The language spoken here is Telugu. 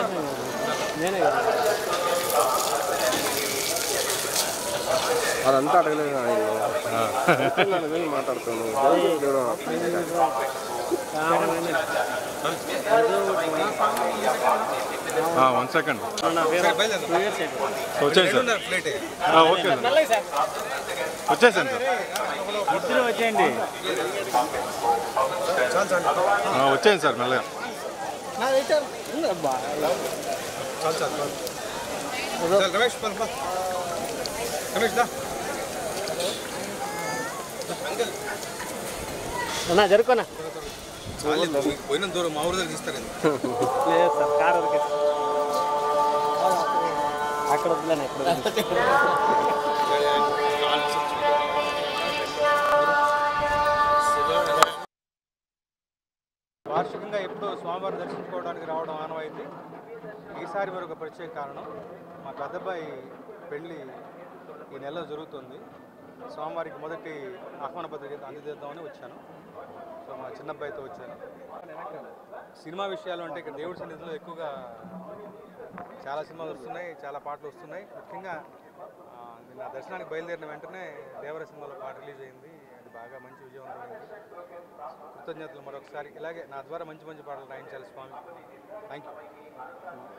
నేనే అదంతా అడగలేదు ఆయన నన్ను వెళ్ళి మాట్లాడుతున్నాను వన్ సెకండ్ నా పేరు టూ ఇయర్స్ వచ్చేసాను సార్ ఓకే సార్ వచ్చేసాను సార్ ఇద్దరు వచ్చేయండి ఆ, వచ్చేయండి సార్ మెల్లగా నాదైతే ఉందబ్బా రమేష్ పద, పద. రమేష్ దా అన్నా జరుకోనా చాలేదు, మీకు పోయిన దూరం మా ఊరు దగ్గర తీస్తారండి లేదు సార్ కార్ వరకే అక్కడ వద్దులేనా ఇక్కడ వార్షికంగా ఎప్పుడూ స్వామివారిని దర్శించుకోవడానికి రావడం ఆనవాయింది ఈసారి మరొక ప్రత్యేక కారణం మా పెద్దబ్బాయి పెళ్ళి ఈ నెలలో జరుగుతుంది స్వామివారికి మొదటి ఆహ్వాన పత్రిక అందజేద్దామని వచ్చాను సో మా చిన్నబ్బాయితో వచ్చాను సినిమా విషయాలు అంటే ఇక్కడ దేవుడి సన్నిధిలో ఎక్కువగా చాలా సినిమాలు వస్తున్నాయి చాలా పాటలు వస్తున్నాయి ముఖ్యంగా ఆ, నిన్న దర్శనానికి బయలుదేరిన వెంటనే దేవర సినిమాలో పాట రిలీజ్ అయింది అది బాగా మంచి విజయవంతమైంది కృతజ్ఞతలు మరొకసారి ఇలాగే నా ద్వారా మంచి మంచి పాటలు రాయించాలి స్వామి థ్యాంక్ యూ